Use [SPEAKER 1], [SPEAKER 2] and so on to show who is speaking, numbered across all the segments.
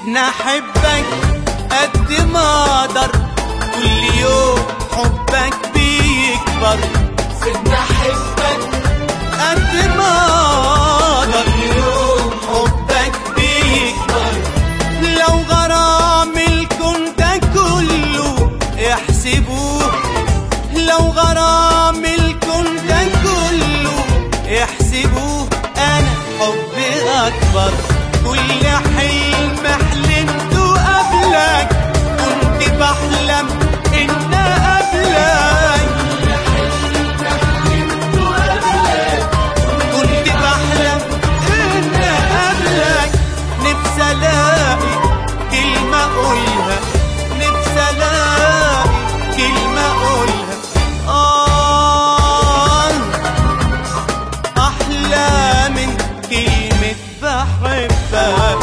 [SPEAKER 1] سيبني احبك قد ما اقدر كل يوم حبك بيكبر
[SPEAKER 2] سيبني احبك
[SPEAKER 1] قد ما اقدر
[SPEAKER 2] كل يوم
[SPEAKER 1] حبك بيكبر لو غرام الكون ده كله احسبوه لو غرام الكون ده كله احسبوه انا حبي اكبر كل حلم حلمته قبلك كنت بحلم ان قبلك كنت بحلم ان قبلك نفسي الاقي كلمة اقولها نفسي الاقي كلمة اقولها آه احلى من كلمة بحبك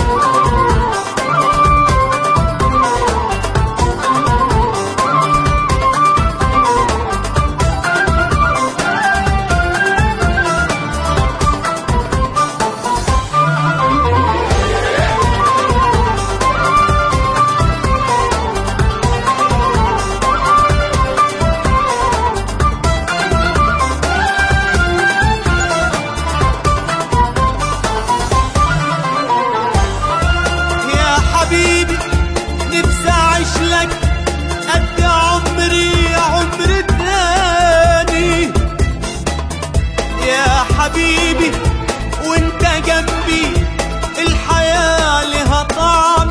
[SPEAKER 1] يا حبيبي نفسي اعيش لك قد عمري عمر تاني يا حبيبي وانت جنبي الحياة لها طعم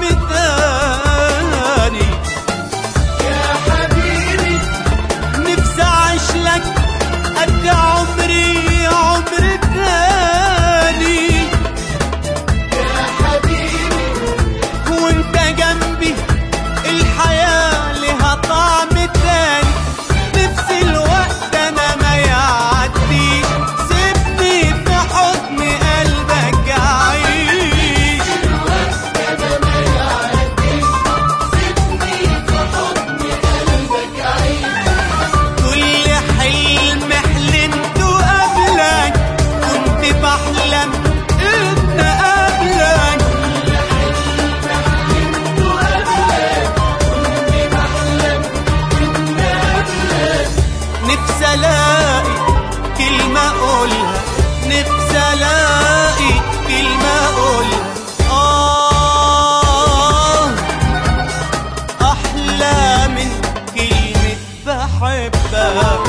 [SPEAKER 1] تاني
[SPEAKER 2] يا حبيبي
[SPEAKER 1] نفسي اعيش لك قد عمري عمر تاني
[SPEAKER 2] يا حبيبي
[SPEAKER 1] وانت جنبي الحياة لها طعم تاني نفس الوقت انا ما يعديش سيبني في حضن قلبك اعيش
[SPEAKER 2] انا ما يعديش سيبني في حضن قلبك عيش
[SPEAKER 1] كل حلم حلمته قبلك كنت بحلم ان قبلك نفسي الاقي كلمة اقولها نفسي الاقي كلمة اقولها آه أحلى من كلمة بحبك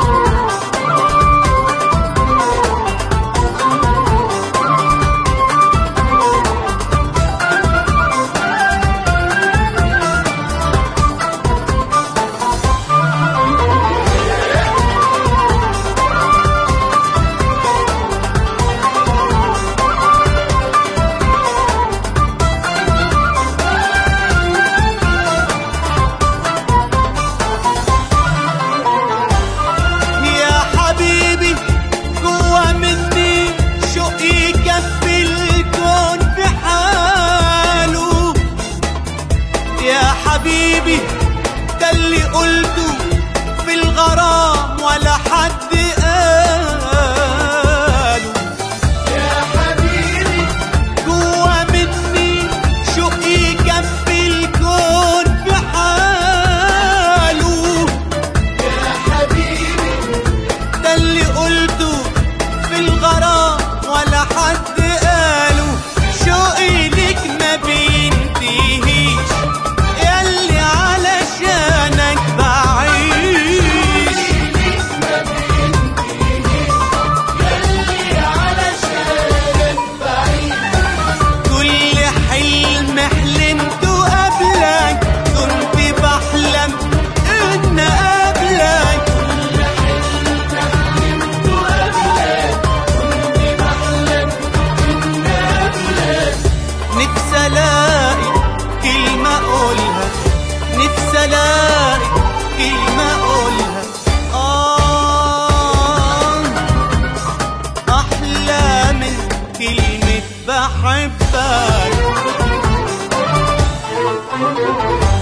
[SPEAKER 1] يا حبيبي جوا مني شوقي يكفي الكون بحاله يا حبيبي ده اللي قلته في الغرام ولا حد قاله
[SPEAKER 2] يا حبيبي
[SPEAKER 1] جوا مني شوقي يكفي الكون بحاله
[SPEAKER 2] يا حبيبي
[SPEAKER 1] ده اللي قلته في الغرام ولا حد قاله شوقي ليك ما بينتهيش ياللي علشانك بعيش
[SPEAKER 2] يلي علشانك بعيد
[SPEAKER 1] كل حلم حلمته قبلك كنت بحلم ان قبلك نفسي الاقي كلمة اقولها نفسي الاقي كلمة اقولها آه أحلى من كلمة بحبك